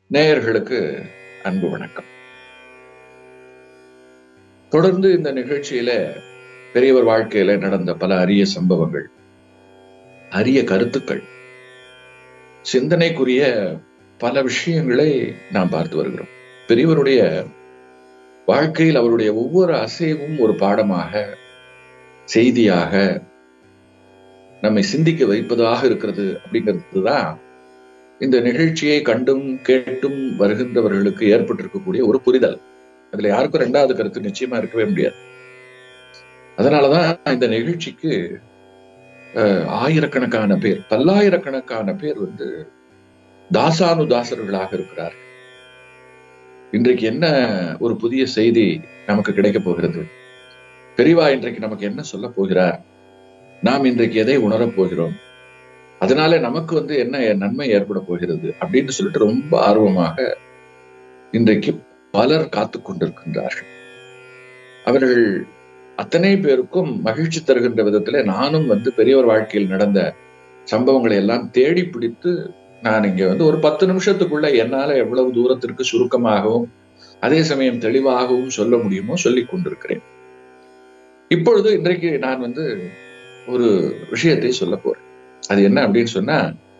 நேயர்களுக்கு அன்பு வணக்கம் தொடர்ந்து இந்த நிகழ்ச்சியில பெரியவர் வாழ்க்கையில நடந்த பல அரிய சம்பவங்கள் அரிய கருத்துக்கள் சிந்தனைக்குரிய பல விஷயங்களை நாம் பார்த்து வருகிறோம் பெரியவருடைய வாழ்க்கையில் அவருடைய ஒவ்வொரு அசைவும் ஒரு பாடமாக செய்தியாக நம்மை சிந்திக்க வைப்பதாக இருக்கிறது அப்படிங்கிறது தான் இந்த நிகழ்ச்சியை கண்டும் கேட்டும் வருகின்றவர்களுக்கு ஏற்பட்டிருக்கக்கூடிய ஒரு புரிதல் அதுல யாருக்கும் ரெண்டாவது கருத்து நிச்சயமா இருக்கவே முடியாது அதனாலதான் இந்த நிகழ்ச்சிக்கு அஹ், ஆயிரக்கணக்கான பேர் பல்லாயிரக்கணக்கான பேர் வந்து தாசானுதாசர்களாக இருக்கிறார் இன்றைக்கு என்ன ஒரு புதிய செய்தி நமக்கு கிடைக்க போகிறது பெரியவா இன்றைக்கு நமக்கு என்ன சொல்ல போகிறார் நாம் இன்றைக்கு எதை உணரப் போகிறோம் அதனால நமக்கு வந்து என்ன நன்மை ஏற்பட போகிறது அப்படின்னு சொல்லிட்டு ரொம்ப ஆர்வமாக இன்றைக்கு பலர் காத்து கொண்டிருக்கின்றார்கள் அவர்கள் அத்தனை பேருக்கும் மகிழ்ச்சி தருகின்ற விதத்துல நானும் வந்து பெரியவர் வாழ்க்கையில் நடந்த சம்பவங்களை எல்லாம் தேடி பிடித்து நான் இங்க வந்து ஒரு பத்து நிமிஷத்துக்குள்ள என்னால எவ்வளவு தூரத்திற்கு சுருக்கமாகவும் அதே சமயம் தெளிவாகவும் சொல்ல முடியுமோ சொல்லிக் கொண்டிருக்கிறேன் இப்பொழுது இன்றைக்கு நான் வந்து ஒரு விஷயத்தை சொல்ல போறேன் அது என்ன அப்படின்னு சொன்னா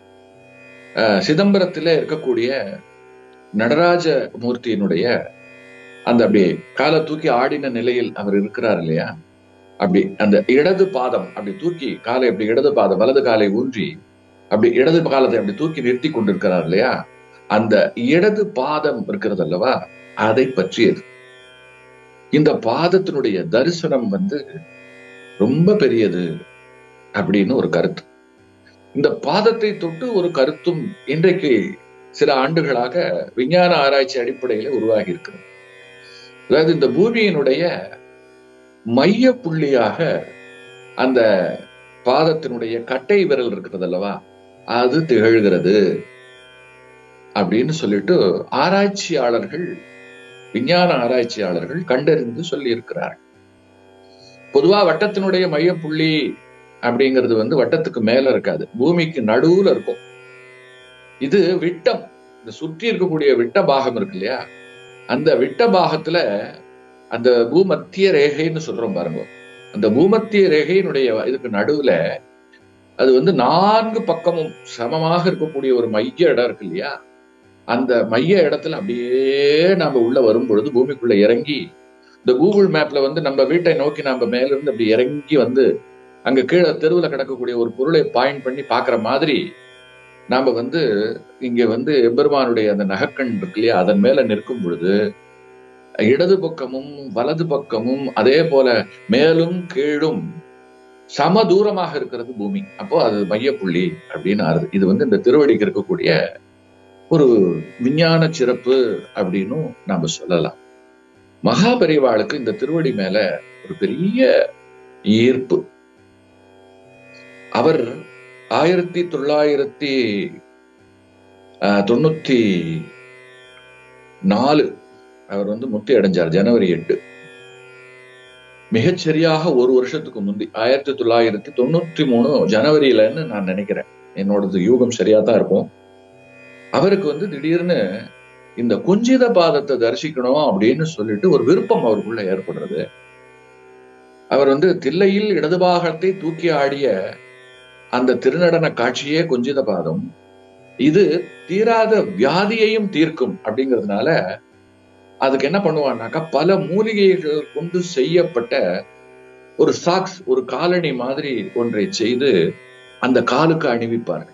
அஹ், சிதம்பரத்திலே இருக்கக்கூடிய நடராஜ மூர்த்தியினுடைய அந்த அப்படியே காலை தூக்கி ஆடின நிலையில் அவர் இருக்கிறார் இல்லையா அப்படி அந்த இடது பாதம் அப்படி தூக்கி காலை அப்படி இடது பாதம் வலது காலை ஊன்றி அப்படி இடது காலத்தை அப்படி தூக்கி நிறுத்தி கொண்டிருக்கிறார் இல்லையா அந்த இடது பாதம் இருக்கிறது அல்லவா அதை பற்றியது இந்த பாதத்தினுடைய தரிசனம் வந்து ரொம்ப பெரியது அப்படின்னு ஒரு கருத்து இந்த பாதத்தை தொட்டு ஒரு கருத்தும் இன்றைக்கு சில ஆண்டுகளாக விஞ்ஞான ஆராய்ச்சி அடிப்படையில உருவாகி இருக்கிறது அதாவது இந்த பூமியினுடைய மைய புள்ளியாக அந்த பாதத்தினுடைய கட்டை விரல் இருக்கிறது அல்லவா அது திகழ்கிறது அப்படின்னு சொல்லிட்டு ஆராய்ச்சியாளர்கள் விஞ்ஞான ஆராய்ச்சியாளர்கள் கண்டறிந்து சொல்லி இருக்கிறார்கள் பொதுவா வட்டத்தினுடைய மையப்புள்ளி அப்படிங்கிறது வந்து வட்டத்துக்கு மேல இருக்காது பூமிக்கு நடுவுல இருக்கும் இது விட்டம் இந்த சுற்றி இருக்கக்கூடிய விட்ட பாகம் இருக்கு இல்லையா அந்த விட்ட பாகத்துல அந்த பூமத்திய ரேகைன்னு சொல்றோம் பாருங்க அந்த பூமத்திய ரேகையினுடைய இதுக்கு நடுவுல அது வந்து நான்கு பக்கமும் சமமாக இருக்கக்கூடிய ஒரு மைய இடம் இருக்கு இல்லையா அந்த மைய இடத்துல அப்படியே நாம உள்ள வரும் பொழுது பூமிக்குள்ள இறங்கி இந்த கூகுள் மேப்ல வந்து நம்ம வீட்டை நோக்கி நம்ம மேல இருந்து அப்படி இறங்கி வந்து அங்க கீழே தெருவுல கிடக்கக்கூடிய ஒரு பொருளை பாயிண்ட் பண்ணி பாக்குற மாதிரி நாம வந்து இங்க வந்து எம்பெருமானுடைய அந்த நகக்கண் இருக்கு இல்லையா அதன் மேல நிற்கும் பொழுது இடது பக்கமும் வலது பக்கமும் அதே போல மேலும் கீழும் சம தூரமாக இருக்கிறது பூமி அப்போ அது மையப்புள்ளி அப்படின்னு ஆறுது இது வந்து இந்த திருவடிக்கு இருக்கக்கூடிய ஒரு விஞ்ஞான சிறப்பு அப்படின்னும் நாம சொல்லலாம் மகாபரிவாளுக்கு இந்த திருவடி மேல ஒரு பெரிய ஈர்ப்பு அவர் ஆயிரத்தி தொள்ளாயிரத்தி ஆஹ், தொண்ணூத்தி நாலு அவர் வந்து முக்தி அடைஞ்சார் ஜனவரி எட்டு மிகச்சரியாக ஒரு வருஷத்துக்கு முந்தி ஆயிரத்தி தொள்ளாயிரத்தி தொண்ணூத்தி மூணு ஜனவரியிலன்னு நான் நினைக்கிறேன் என்னோடது யூகம் சரியா தான் இருக்கும் அவருக்கு வந்து திடீர்னு இந்த குஞ்சித பாதத்தை தரிசிக்கணும் அப்படின்னு சொல்லிட்டு ஒரு விருப்பம் அவருக்குள்ள ஏற்படுறது அவர் வந்து தில்லையில் இடது பாகத்தை தூக்கி ஆடிய அந்த திருநடன காட்சியே குஞ்சித பாதம் இது தீராத வியாதியையும் தீர்க்கும் அப்படிங்கிறதுனால அதுக்கு என்ன பண்ணுவான்னாக்கா பல மூலிகைகள் கொண்டு செய்யப்பட்ட ஒரு சாக்ஸ் ஒரு காலணி மாதிரி ஒன்றை செய்து அந்த காலுக்கு அணிவிப்பார்கள்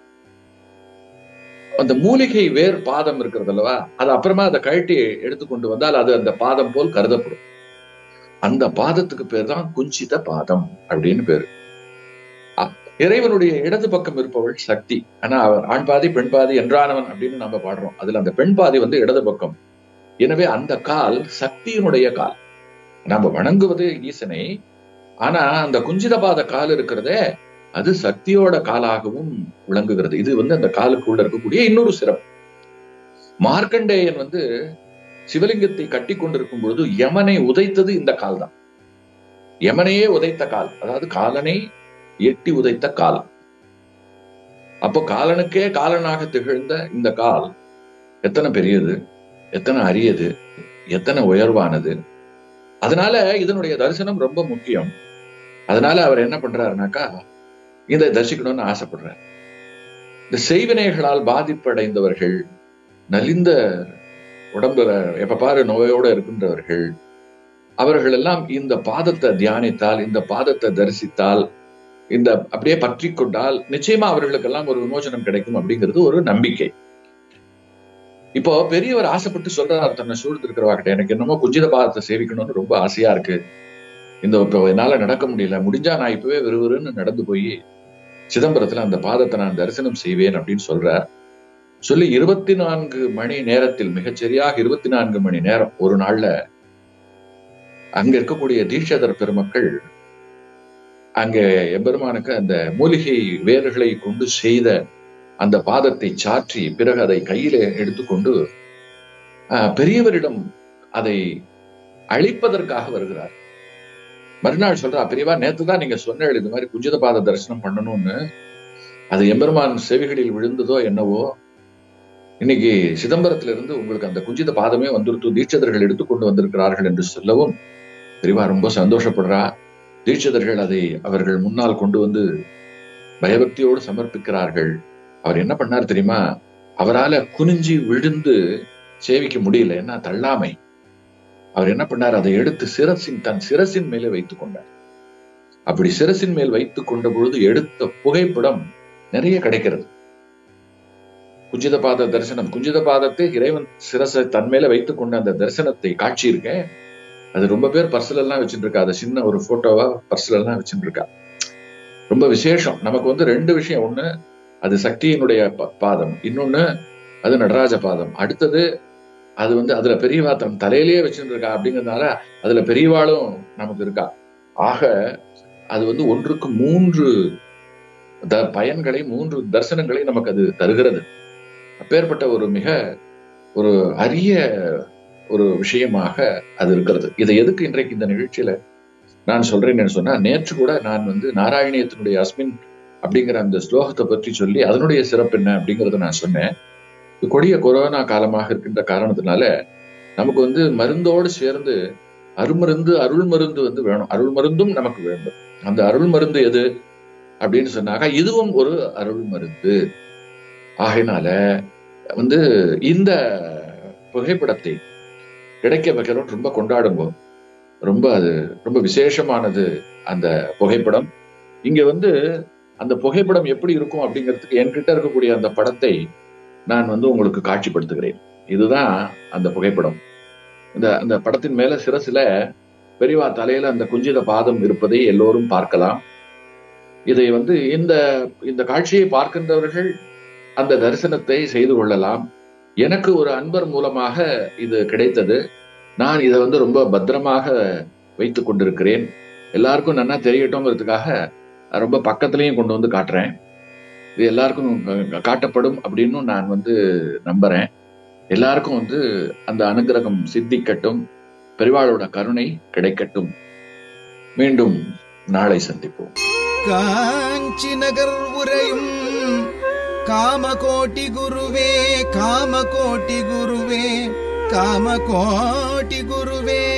அந்த மூலிகை வேர் பாதம் இருக்கிறது அல்லவா அது அப்புறமா அதை கழட்டி எடுத்துக்கொண்டு வந்தால் அது அந்த பாதம் போல் கருதப்படும் அந்த பாதத்துக்கு பேர் தான் குஞ்சித பாதம் அப்படின்னு பேரு அப்- இறைவனுடைய இடது பக்கம் இருப்பவள் சக்தி ஆனா அவர் ஆண் பாதி பெண் பாதி என்றானவன் அப்படின்னு நம்ம பாடுறோம் அதுல அந்த பெண் பாதி வந்து இடது பக்கம் எனவே அந்த கால் சக்தியினுடைய கால் நம்ம வணங்குவது ஈசனை ஆனா அந்த குஞ்சித பாத கால் இருக்கிறதே அது சக்தியோட காலாகவும் விளங்குகிறது இது வந்து அந்த காலுக்குள்ள இருக்கக்கூடிய இன்னொரு சிறப்பு மார்க்கண்டேயன் வந்து சிவலிங்கத்தை கட்டி கொண்டிருக்கும் பொழுது யமனை உதைத்தது இந்த கால் தான் யமனையே உதைத்த கால் அதாவது காலனை எட்டி உதைத்த கால் அப்போ காலனுக்கே காலனாக திகழ்ந்த இந்த கால் எத்தனை பெரியது எத்தனை அரியது எத்தனை உயர்வானது அதனால இதனுடைய தரிசனம் ரொம்ப முக்கியம் அதனால அவர் என்ன பண்றாருனாக்கா இதை தரிசிக்கணும்னு ஆசைப்படுறார் இந்த செய்வினைகளால் பாதிப்படைந்தவர்கள் நலிந்த உடம்புல எப்ப பாரு நோயோட இருக்கின்றவர்கள் அவர்கள் எல்லாம் இந்த பாதத்தை தியானித்தால் இந்த பாதத்தை தரிசித்தால் இந்த அப்படியே பற்றி கொண்டால் நிச்சயமா அவர்களுக்கெல்லாம் ஒரு விமோசனம் கிடைக்கும் அப்படிங்கிறது ஒரு நம்பிக்கை இப்போ பெரியவர் ஆசைப்பட்டு சொல்றாரு தன்னை சூழ்ந்து இருக்கிறவாக்கிட்ட எனக்கு என்னமோ குஞ்சித பாதத்தை சேவிக்கணும்னு ரொம்ப ஆசையா இருக்கு இந்த இப்போ என்னால நடக்க முடியல முடிஞ்சா நான் இப்பவே விறுவிறுன்னு நடந்து போய் சிதம்பரத்துல அந்த பாதத்தை நான் தரிசனம் செய்வேன் அப்படின்னு சொல்றார் சொல்லி இருபத்தி நான்கு மணி நேரத்தில் மிகச்சரியாக இருபத்தி நான்கு மணி நேரம் ஒரு நாள்ல அங்க இருக்கக்கூடிய தீட்சதர் பெருமக்கள் அங்கே எம்பெருமானுக்கு அந்த மூலிகை வேர்களை கொண்டு செய்த அந்த பாதத்தை சாற்றி பிறகு அதை கையில எடுத்துக்கொண்டு பெரியவரிடம் அதை அழிப்பதற்காக வருகிறார் மறுநாள் சொல்றா பெரியவா நேத்து தான் நீங்க சொன்ன இது மாதிரி குஞ்சித பாத தரிசனம் பண்ணணும்னு அது எம்பெருமான் செவிகளில் விழுந்ததோ என்னவோ இன்னைக்கு சிதம்பரத்துல இருந்து உங்களுக்கு அந்த குஞ்சித பாதமே வந்துருத்து தீட்சதர்கள் எடுத்துக்கொண்டு வந்திருக்கிறார்கள் என்று சொல்லவும் பெரியவா ரொம்ப சந்தோஷப்படுறா தீட்சிதர்கள் அதை அவர்கள் முன்னால் கொண்டு வந்து பயபக்தியோடு சமர்ப்பிக்கிறார்கள் அவர் என்ன பண்ணார் தெரியுமா அவரால குனிஞ்சி விழுந்து சேவிக்க முடியல என்ன தள்ளாமை அவர் என்ன பண்ணார் அதை எடுத்து சிரசின் தன் சிரசின் மேலே வைத்துக் கொண்டார் அப்படி சிரசின் மேல் வைத்துக் கொண்ட பொழுது எடுத்த புகைப்படம் நிறைய கிடைக்கிறது குஞ்சித பாத தரிசனம் குஞ்சித பாதத்தை இறைவன் சிரசை தன் மேல வைத்துக் கொண்ட அந்த தரிசனத்தை காட்சி இருக்கேன் அது ரொம்ப பேர் பர்சல் எல்லாம் வச்சுட்டு இருக்கா அது சின்ன ஒரு போட்டோவா பர்சல் எல்லாம் வச்சுட்டு இருக்கா ரொம்ப விசேஷம் நமக்கு வந்து ரெண்டு விஷயம் ஒண்ணு அது சக்தியினுடைய பாதம் இன்னொன்னு அது நடராஜ பாதம் அடுத்தது அது வந்து அதுல பெரியவா தன் தலையிலேயே வச்சுட்டு இருக்கா அப்படிங்கிறதுனால அதுல பெரியவாளும் நமக்கு இருக்கா ஆக அது வந்து ஒன்றுக்கு மூன்று த பயன்களை மூன்று தரிசனங்களை நமக்கு அது தருகிறது அப்பேற்பட்ட ஒரு மிக ஒரு அரிய ஒரு விஷயமாக அது இருக்கிறது இதை எதுக்கு இன்றைக்கு இந்த நிகழ்ச்சியில நான் சொல்றேன்னு சொன்னா நேற்று கூட நான் வந்து நாராயணியத்தினுடைய அஸ்மின் அப்படிங்கிற அந்த ஸ்லோகத்தை பற்றி சொல்லி அதனுடைய சிறப்பு என்ன அப்படிங்கறத நான் சொன்னேன் கொடிய கொரோனா காலமாக இருக்கின்ற காரணத்தினால நமக்கு வந்து மருந்தோடு சேர்ந்து அருமருந்து அருள் மருந்து வந்து வேணும் அருள் மருந்தும் நமக்கு வேண்டும் அந்த அருள் மருந்து எது அப்படின்னு சொன்னாக்கா இதுவும் ஒரு அருள் மருந்து ஆகையினால வந்து இந்த புகைப்படத்தை கிடைக்க வைக்கிறோம் ரொம்ப கொண்டாடுங்க ரொம்ப அது ரொம்ப விசேஷமானது அந்த புகைப்படம் இங்க வந்து அந்த புகைப்படம் எப்படி இருக்கும் அப்படிங்கிறதுக்கு என்கிட்ட இருக்கக்கூடிய அந்த படத்தை நான் வந்து உங்களுக்கு காட்சிப்படுத்துகிறேன் இதுதான் அந்த புகைப்படம் இந்த அந்த படத்தின் மேல சிரசுல பெரியவா தலையில அந்த குஞ்சித பாதம் இருப்பதை எல்லோரும் பார்க்கலாம் இதை வந்து இந்த இந்த காட்சியை பார்க்கின்றவர்கள் அந்த தரிசனத்தை செய்து கொள்ளலாம் எனக்கு ஒரு அன்பர் மூலமாக இது கிடைத்தது நான் இதை வந்து ரொம்ப பத்திரமாக வைத்துக் கொண்டிருக்கிறேன் எல்லாருக்கும் நன்னா தெரியட்டும்ங்கிறதுக்காக ரொம்ப பக்கத்துலயும் கொண்டு வந்து காட்டுறேன் இது எல்லாருக்கும் காட்டப்படும் அப்படின்னு நான் வந்து நம்புறேன் எல்லாருக்கும் வந்து அந்த அனுகிரகம் சித்திக்கட்டும் பெரிவாளோட கருணை கிடைக்கட்டும் மீண்டும் நாளை சந்திப்போம் காஞ்சி நகர் உரையும் காமகோட்டி குருவே காமகோட்டி குருவே காமகோட்டி குருவே